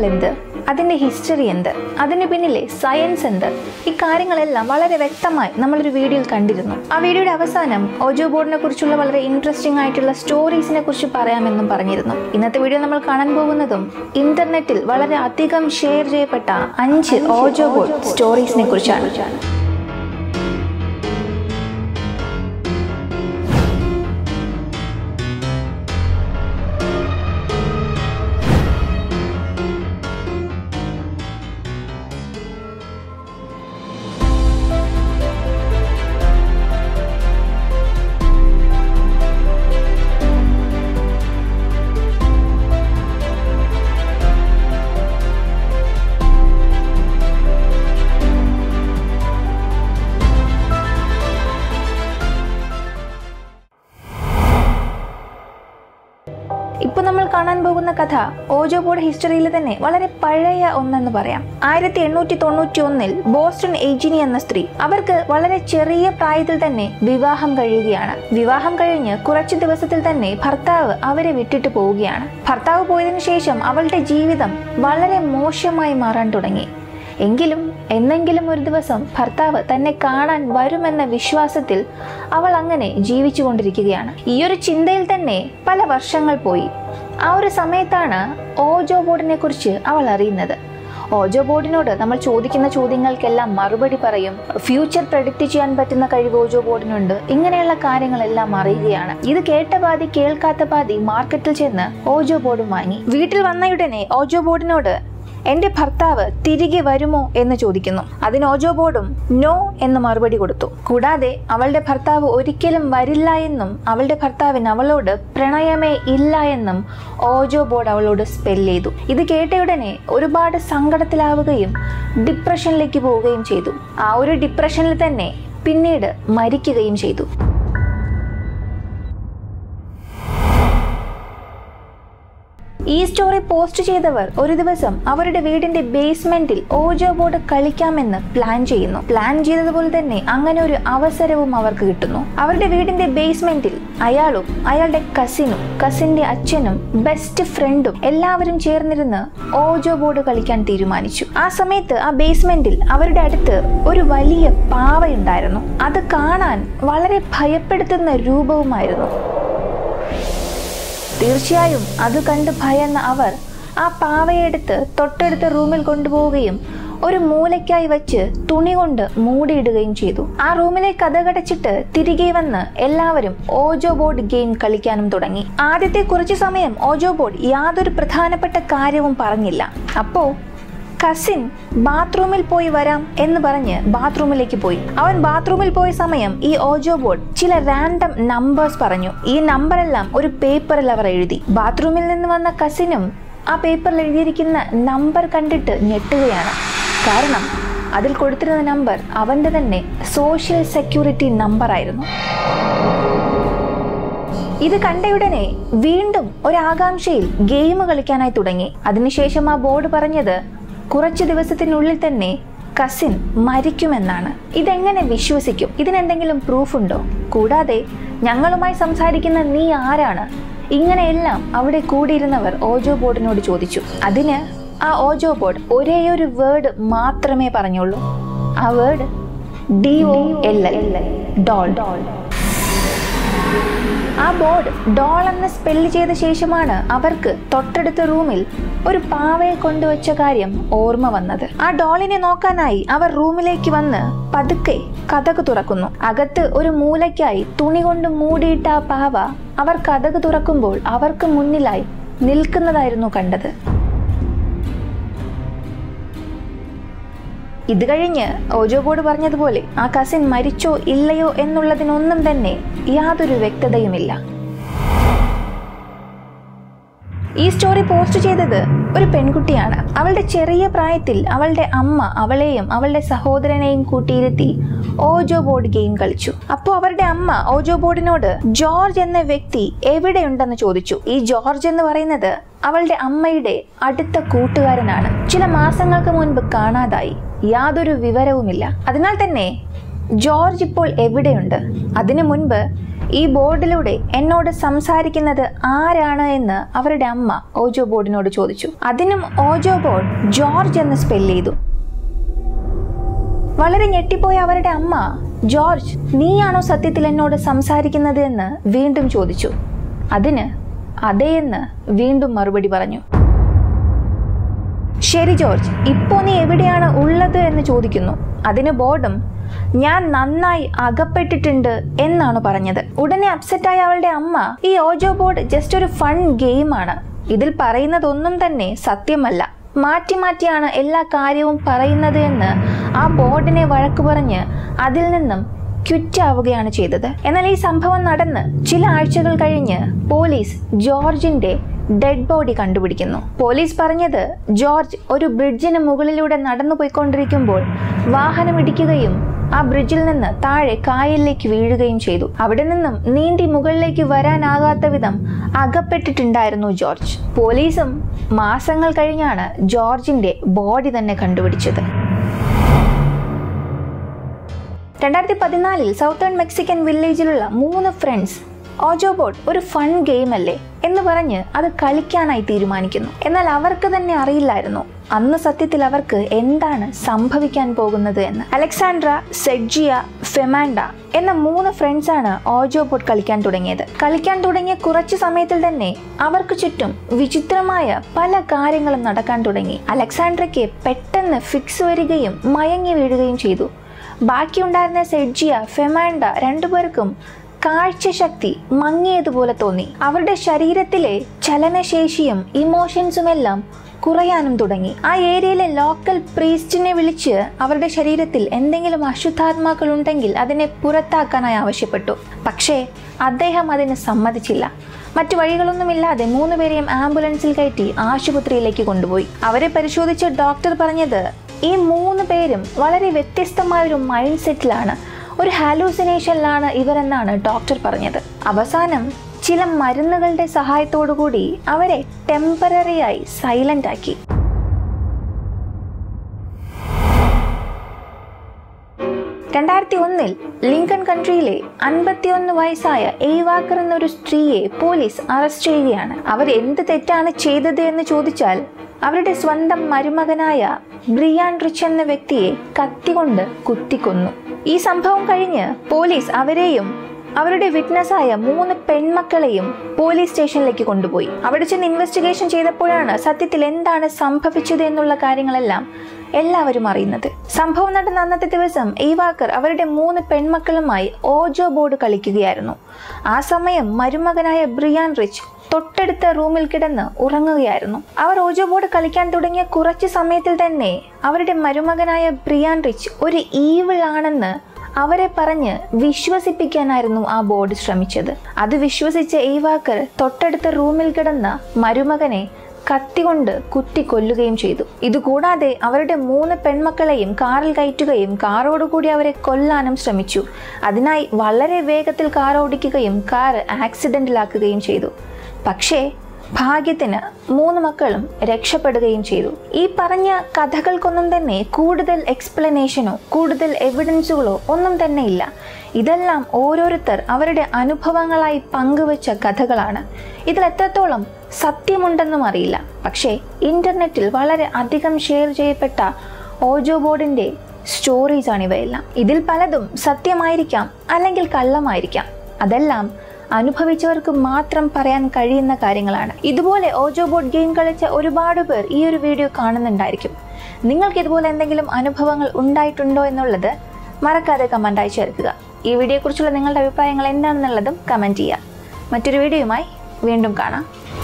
എന്നാൽ എന്ത് അതിന്റെ ഹിസ്റ്ററി എന്ത് അതിന് പിന്നിലെ സയൻസ് എന്ത് ഈ കാര്യങ്ങളെല്ലാം വളരെ വ്യക്തമായി നമ്മളൊരു വീഡിയോയിൽ കണ്ടിരുന്നു ആ വീഡിയോയുടെ അവസാനം ഓജോ ബോർഡിനെ കുറിച്ചുള്ള വളരെ ഇൻട്രസ്റ്റിംഗ് ആയിട്ടുള്ള സ്റ്റോറീസിനെ കുറിച്ച് പറയാമെന്നും പറഞ്ഞിരുന്നു ഇന്നത്തെ വീഡിയോ നമ്മൾ കാണാൻ പോകുന്നതും ഇന്റർനെറ്റിൽ വളരെ അധികം ഷെയർ ചെയ്യപ്പെട്ട അഞ്ച് ഓജോ ബോർഡ് സ്റ്റോറീസിനെ കുറിച്ചാണ് ഇപ്പൊ നമ്മൾ കാണാൻ പോകുന്ന കഥ ഓജോ ബോർഡ് ഹിസ്റ്ററിയിൽ തന്നെ വളരെ പഴയ ഒന്നെന്ന് പറയാം ആയിരത്തി എണ്ണൂറ്റി തൊണ്ണൂറ്റി ഒന്നിൽ ബോസ്റ്റൺ ഏജിനി എന്ന സ്ത്രീ അവർക്ക് വളരെ ചെറിയ പ്രായത്തിൽ തന്നെ വിവാഹം കഴിയുകയാണ് വിവാഹം കഴിഞ്ഞ് കുറച്ചു ദിവസത്തിൽ തന്നെ ഭർത്താവ് അവരെ വിട്ടിട്ട് പോവുകയാണ് ഭർത്താവ് പോയതിനു ശേഷം അവളുടെ ജീവിതം വളരെ മോശമായി മാറാൻ തുടങ്ങി എങ്കിലും എന്നെങ്കിലും ഒരു ദിവസം ഭർത്താവ് തന്നെ കാണാൻ വരുമെന്ന വിശ്വാസത്തിൽ അവൾ അങ്ങനെ ജീവിച്ചു കൊണ്ടിരിക്കുകയാണ് ഈ ഒരു ചിന്തയിൽ തന്നെ പല വർഷങ്ങൾ പോയി ആ ഒരു സമയത്താണ് ഓജോ ബോർഡിനെ കുറിച്ച് അവൾ അറിയുന്നത് ഓജോ ബോർഡിനോട് നമ്മൾ ചോദിക്കുന്ന ചോദ്യങ്ങൾക്കെല്ലാം മറുപടി പറയും ഫ്യൂച്ചർ പ്രഡിക്റ്റ് ചെയ്യാൻ പറ്റുന്ന കഴിവ് ഓജോ ബോർഡിനുണ്ട് ഇങ്ങനെയുള്ള കാര്യങ്ങളെല്ലാം അറിയുകയാണ് ഇത് കേട്ട പാതി കേൾക്കാത്ത പാതി മാർക്കറ്റിൽ ചെന്ന് ഓജോ ബോർഡും വാങ്ങി വീട്ടിൽ വന്നയുടനെ ഓജോ ബോർഡിനോട് എന്റെ ഭർത്താവ് തിരികെ വരുമോ എന്ന് ചോദിക്കുന്നു അതിന് ഓജോ ബോർഡും നോ എന്ന് മറുപടി കൊടുത്തു കൂടാതെ അവളുടെ ഭർത്താവ് ഒരിക്കലും വരില്ല എന്നും അവളുടെ ഭർത്താവിന് അവളോട് പ്രണയമേ ഇല്ല എന്നും ഓജോ ബോർഡ് അവളോട് സ്പെൽ ചെയ്തു ഇത് കേട്ടയുടനെ ഒരുപാട് സങ്കടത്തിലാവുകയും ഡിപ്രഷനിലേക്ക് പോവുകയും ചെയ്തു ആ ഒരു ഡിപ്രഷനിൽ തന്നെ പിന്നീട് മരിക്കുകയും ചെയ്തു ഈ സ്റ്റോറി പോസ്റ്റ് ചെയ്തവർ ഒരു ദിവസം അവരുടെ വീടിന്റെ ബേസ്മെന്റിൽ ഓജോ ബോർഡ് കളിക്കാമെന്ന് പ്ലാൻ ചെയ്യുന്നു പ്ലാൻ ചെയ്തതുപോലെ തന്നെ അങ്ങനെ ഒരു അവസരവും അവർക്ക് കിട്ടുന്നു അവരുടെ വീടിന്റെ ബേസ്മെന്റിൽ അയാളും അയാളുടെ കസിനും കസിന്റെ അച്ഛനും ബെസ്റ്റ് ഫ്രണ്ടും എല്ലാവരും ചേർന്നിരുന്ന് ഓജോ ബോർഡ് കളിക്കാൻ തീരുമാനിച്ചു ആ സമയത്ത് ആ ബേസ്മെന്റിൽ അവരുടെ അടുത്ത് ഒരു വലിയ പാവയുണ്ടായിരുന്നു അത് കാണാൻ വളരെ ഭയപ്പെടുത്തുന്ന രൂപവുമായിരുന്നു തീർച്ചയായും അത് കണ്ട് ഭയന്ന അവർ ആ പാവയെടുത്ത് തൊട്ടടുത്ത റൂമിൽ കൊണ്ടുപോവുകയും ഒരു മൂലയ്ക്കായി വെച്ച് തുണി കൊണ്ട് മൂടിയിടുകയും ചെയ്തു ആ റൂമിലെ കഥകടച്ചിട്ട് തിരികെ വന്ന് എല്ലാവരും ഓജോ ബോർഡ് ഗെയിം കളിക്കാനും തുടങ്ങി ആദ്യത്തെ കുറച്ചു സമയം ഓജോ ബോർഡ് യാതൊരു പ്രധാനപ്പെട്ട കാര്യവും പറഞ്ഞില്ല അപ്പോ കസിൻ ബാത്റൂമിൽ പോയി വരാം എന്ന് പറഞ്ഞ് ബാത്റൂമിലേക്ക് പോയി അവൻ ബാത്റൂമിൽ പോയ സമയം ഈ ഓജോ ബോർഡ് ചില റാൻഡം നമ്പേഴ്സ് പറഞ്ഞു ഈ നമ്പറെല്ലാം ഒരു പേപ്പറിൽ അവർ എഴുതി ബാത്റൂമിൽ നിന്ന് വന്ന കസിനും ആ പേപ്പറിൽ എഴുതിയിരിക്കുന്ന നമ്പർ കണ്ടിട്ട് ഞെട്ടുകയാണ് കാരണം അതിൽ കൊടുത്തിരുന്ന നമ്പർ അവന്റെ തന്നെ സോഷ്യൽ സെക്യൂരിറ്റി നമ്പർ ആയിരുന്നു ഇത് കണ്ടയുടനെ വീണ്ടും ഒരു ആകാംക്ഷയിൽ ഗെയിം കളിക്കാനായി തുടങ്ങി അതിനുശേഷം ആ ബോർഡ് പറഞ്ഞത് കുറച്ച് ദിവസത്തിനുള്ളിൽ തന്നെ കസിൻ മരിക്കുമെന്നാണ് ഇതെങ്ങനെ വിശ്വസിക്കും ഇതിനെന്തെങ്കിലും പ്രൂഫ് ഉണ്ടോ കൂടാതെ ഞങ്ങളുമായി സംസാരിക്കുന്ന നീ ആരാണ് ഇങ്ങനെയെല്ലാം അവിടെ കൂടിയിരുന്നവർ ഓജോ ബോർഡിനോട് ചോദിച്ചു അതിന് ആ ഓജോ ബോർഡ് ഒരേയൊരു വേർഡ് മാത്രമേ പറഞ്ഞുള്ളൂ ആ word D O L L doll doll ആ ബോർഡ് ഡോൾ എന്ന് സ്പെല്ല് ചെയ്ത ശേഷമാണ് അവർക്ക് തൊട്ടടുത്ത റൂമിൽ ഒരു പാവയെ കൊണ്ടുവച്ച കാര്യം ഓർമ്മ വന്നത് ആ ഡോളിനെ നോക്കാനായി അവർ റൂമിലേക്ക് വന്ന് പതുക്കെ കഥക് തുറക്കുന്നു അകത്ത് ഒരു മൂലയ്ക്കായി തുണി കൊണ്ട് മൂടിയിട്ട ആ പാവ അവർ കഥക് തുറക്കുമ്പോൾ അവർക്ക് മുന്നിലായി നിൽക്കുന്നതായിരുന്നു കണ്ടത് ഇത് കഴിഞ്ഞ് ഓജോ ബോർഡ് പറഞ്ഞതുപോലെ ആ കസിൻ മരിച്ചോ ഇല്ലയോ എന്നുള്ളതിനൊന്നും തന്നെ യാതൊരു വ്യക്തതയുമില്ല ഈ സ്റ്റോറി പോസ്റ്റ് ചെയ്തത് ഒരു പെൺകുട്ടിയാണ് അവളുടെ ചെറിയ പ്രായത്തിൽ അവളുടെ അമ്മ അവളെയും അവളുടെ സഹോദരനെയും കൂട്ടിയിരുത്തി ഓജോ ബോർഡ് ഗെയിം കളിച്ചു അപ്പോൾ അവരുടെ അമ്മ ഓജോ ബോർഡിനോട് ജോർജ് എന്ന വ്യക്തി എവിടെയുണ്ടെന്ന് ചോദിച്ചു ഈ ജോർജ് എന്ന് പറയുന്നത് അവളുടെ അമ്മയുടെ അടുത്ത കൂട്ടുകാരനാണ് ചില മാസങ്ങൾക്ക് മുൻപ് കാണാതായി യാതൊരു വിവരവുമില്ല അതിനാൽ തന്നെ ജോർജ് ഇപ്പോൾ എവിടെയുണ്ട് അതിനു മുൻപ് ഈ ബോർഡിലൂടെ എന്നോട് സംസാരിക്കുന്നത് ആരാണ് എന്ന് അവരുടെ അമ്മ ഓജോ ബോർഡിനോട് ചോദിച്ചു അതിനും ഓജോ ബോർഡ് ജോർജ് എന്ന് സ്പെൽ ചെയ്തു വളരെ ഞെട്ടിപ്പോയ അവരുടെ അമ്മ ജോർജ് നീയാണോ സത്യത്തിൽ എന്നോട് സംസാരിക്കുന്നത് എന്ന് വീണ്ടും ചോദിച്ചു അതിന് അതെ എന്ന് വീണ്ടും മറുപടി പറഞ്ഞു ശരി ജോർജ് ഇപ്പോ നീ എവിടെയാണ് ഉള്ളത് എന്ന് ചോദിക്കുന്നു അതിന് ബോർഡും ഞാൻ നന്നായി അകപ്പെട്ടിട്ടുണ്ട് എന്നാണ് പറഞ്ഞത് ഉടനെ അപ്സെറ്റായ അവളുടെ അമ്മ ഈ ഓജോ ബോർഡ് ജസ്റ്റ് ഒരു ഫൺ ഗെയിമാണ് ഇതിൽ പറയുന്നതൊന്നും തന്നെ സത്യമല്ല മാറ്റി മാറ്റിയാണ് എല്ലാ കാര്യവും പറയുന്നത് എന്ന് ആ ബോർഡിനെ വഴക്ക് പറഞ്ഞ് അതിൽ നിന്നും ക്വിറ്റാവുകയാണ് ചെയ്തത് എന്നാൽ ഈ സംഭവം നടന്ന് ചില ആഴ്ചകൾ കഴിഞ്ഞ് പോലീസ് ജോർജിന്റെ ഡെഡ് ബോഡി കണ്ടുപിടിക്കുന്നു പോലീസ് പറഞ്ഞത് ജോർജ് ഒരു ബ്രിഡ്ജിന് മുകളിലൂടെ നടന്നു പോയിക്കൊണ്ടിരിക്കുമ്പോൾ വാഹനം ഇടിക്കുകയും ആ ബ്രിഡ്ജിൽ നിന്ന് താഴെ കായലിലേക്ക് വീഴുകയും ചെയ്തു അവിടെ നിന്നും നീന്തി മുകളിലേക്ക് വരാനാകാത്ത വിധം അകപ്പെട്ടിട്ടുണ്ടായിരുന്നു ജോർജ് പോലീസും മാസങ്ങൾ കഴിഞ്ഞാണ് ജോർജിന്റെ ബോഡി തന്നെ കണ്ടുപിടിച്ചത് രണ്ടായിരത്തി പതിനാലിൽ സൗത്തേൺ മെക്സിക്കൻ വില്ലേജിലുള്ള മൂന്ന് ഫ്രണ്ട്സ് ഓജോ ബോർഡ് ഒരു ഫൺ ഗെയിം അല്ലേ എന്ന് പറഞ്ഞ് അത് കളിക്കാനായി തീരുമാനിക്കുന്നു എന്നാൽ അവർക്ക് തന്നെ അറിയില്ലായിരുന്നു അന്ന് സത്യത്തിൽ അവർക്ക് എന്താണ് സംഭവിക്കാൻ പോകുന്നത് എന്ന് അലക്സാൻഡ്ര സെഡ്ജിയ ഫെമാൻഡ എന്ന മൂന്ന് ഫ്രണ്ട്സാണ് ഓജോ ബോർഡ് കളിക്കാൻ തുടങ്ങിയത് കളിക്കാൻ തുടങ്ങിയ കുറച്ചു സമയത്തിൽ തന്നെ അവർക്ക് ചുറ്റും വിചിത്രമായ പല കാര്യങ്ങളും നടക്കാൻ തുടങ്ങി അലക്സാൻഡ്രയ്ക്ക് പെട്ടെന്ന് ഫിക്സ് വരികയും മയങ്ങി വീഴുകയും ചെയ്തു ബാക്കിയുണ്ടായിരുന്ന സെഡ്ജിയ ഫെമാൻഡ രണ്ടുപേർക്കും കാഴ്ചശക്തി മങ്ങിയതുപോലെ തോന്നി അവരുടെ ശരീരത്തിലെ ചലനശേഷിയും ഇമോഷൻസും എല്ലാം കുറയാനും തുടങ്ങി ആ ഏരിയയിലെ ലോക്കൽ പ്രീസ്റ്റിനെ വിളിച്ച് അവരുടെ ശരീരത്തിൽ എന്തെങ്കിലും അശുദ്ധാത്മാക്കൾ ഉണ്ടെങ്കിൽ അതിനെ പുറത്താക്കാനായി ആവശ്യപ്പെട്ടു പക്ഷേ അദ്ദേഹം അതിന് സമ്മതിച്ചില്ല മറ്റു വഴികളൊന്നുമില്ലാതെ മൂന്നുപേരെയും ആംബുലൻസിൽ കയറ്റി ആശുപത്രിയിലേക്ക് കൊണ്ടുപോയി അവരെ പരിശോധിച്ച ഡോക്ടർ പറഞ്ഞത് ഈ മൂന്ന് പേരും വളരെ വ്യത്യസ്തമായ ഒരു മൈൻഡ് സെറ്റിലാണ് ഒരു ഹാലൂസിനേഷനിലാണ് ഇവരെന്നാണ് ഡോക്ടർ പറഞ്ഞത് അവസാനം ചില മരുന്നുകളുടെ സഹായത്തോടു കൂടി അവരെ ടെമ്പററിയായി സൈലന്റ് ആക്കി രണ്ടായിരത്തി ഒന്നിൽ ലിങ്കൺ കൺട്രിയിലെ അൻപത്തിയൊന്ന് വയസ്സായ എയ്വാക്കർ എന്നൊരു സ്ത്രീയെ പോലീസ് അറസ്റ്റ് ചെയ്യുകയാണ് അവർ എന്ത് തെറ്റാണ് ചെയ്തത് എന്ന് ചോദിച്ചാൽ അവരുടെ സ്വന്തം മരുമകനായ ബ്രിയാൻ റിച്ച് എന്ന വ്യക്തിയെ കത്തികൊണ്ട് കുത്തിക്കൊന്നു ഈ സംഭവം കഴിഞ്ഞ് പോലീസ് അവരെയും അവരുടെ വിറ്റ്നസ്സായ മൂന്ന് പെൺമക്കളെയും പോലീസ് സ്റ്റേഷനിലേക്ക് കൊണ്ടുപോയി അവിടെ ചെന്ന് ഇൻവെസ്റ്റിഗേഷൻ ചെയ്തപ്പോഴാണ് സത്യത്തിൽ എന്താണ് സംഭവിച്ചത് എന്നുള്ള കാര്യങ്ങളെല്ലാം എല്ലാവരും അറിയുന്നത് സംഭവം നടന്ന അന്നത്തെ ദിവസം ഈവാക്കർ അവരുടെ മൂന്ന് പെൺമക്കളുമായി ഓജോ ബോർഡ് കളിക്കുകയായിരുന്നു ആ സമയം മരുമകനായ ബ്രിയാൻ റിച്ച് തൊട്ടടുത്ത റൂമിൽ കിടന്ന് ഉറങ്ങുകയായിരുന്നു അവർ ഓജോ ബോർഡ് കളിക്കാൻ തുടങ്ങിയ കുറച്ച് സമയത്തിൽ തന്നെ അവരുടെ മരുമകനായ ബ്രിയാൻ റിച്ച് ഒരു ഈവിൾ ആണെന്ന് അവരെ പറഞ്ഞ് വിശ്വസിപ്പിക്കാനായിരുന്നു ആ ബോർഡ് ശ്രമിച്ചത് അത് വിശ്വസിച്ച ഏവാക്കർ തൊട്ടടുത്ത റൂമിൽ കിടന്ന മരുമകനെ കത്തികൊണ്ട് കുത്തി കൊല്ലുകയും ചെയ്തു ഇതുകൂടാതെ അവരുടെ മൂന്ന് പെൺമക്കളെയും കാറിൽ കയറ്റുകയും കാറോടുകൂടി അവരെ കൊല്ലാനും ശ്രമിച്ചു അതിനായി വളരെ വേഗത്തിൽ കാർ ഓടിക്കുകയും കാർ ആക്സിഡന്റിലാക്കുകയും ചെയ്തു പക്ഷേ ഭാഗ്യത്തിന് മൂന്ന് മക്കളും രക്ഷപ്പെടുകയും ചെയ്തു ഈ പറഞ്ഞ കഥകൾക്കൊന്നും തന്നെ കൂടുതൽ എക്സ്പ്ലനേഷനോ കൂടുതൽ എവിഡൻസുകളോ ഒന്നും തന്നെ ഇല്ല ഇതെല്ലാം ഓരോരുത്തർ അവരുടെ അനുഭവങ്ങളായി പങ്കുവച്ച കഥകളാണ് ഇതിൽ എത്രത്തോളം സത്യമുണ്ടെന്നും അറിയില്ല പക്ഷേ ഇന്റർനെറ്റിൽ വളരെ അധികം ഷെയർ ചെയ്യപ്പെട്ട ഓജോ ബോർഡിന്റെ സ്റ്റോറീസ് ആണ് ഇവയെല്ലാം ഇതിൽ പലതും സത്യമായിരിക്കാം അല്ലെങ്കിൽ കള്ളമായിരിക്കാം അതെല്ലാം അനുഭവിച്ചവർക്ക് മാത്രം പറയാൻ കഴിയുന്ന കാര്യങ്ങളാണ് ഇതുപോലെ ഓജോ ബോർഡ് ഗെയിം കളിച്ച ഒരുപാട് പേർ ഈ ഒരു വീഡിയോ കാണുന്നുണ്ടായിരിക്കും നിങ്ങൾക്ക് ഇതുപോലെ എന്തെങ്കിലും അനുഭവങ്ങൾ ഉണ്ടായിട്ടുണ്ടോ എന്നുള്ളത് മറക്കാതെ കമൻ്റായി ചേർക്കുക ഈ വീഡിയോയെക്കുറിച്ചുള്ള നിങ്ങളുടെ അഭിപ്രായങ്ങൾ എന്താണെന്നുള്ളതും കമൻറ്റ് ചെയ്യുക മറ്റൊരു വീഡിയോയുമായി വീണ്ടും കാണാം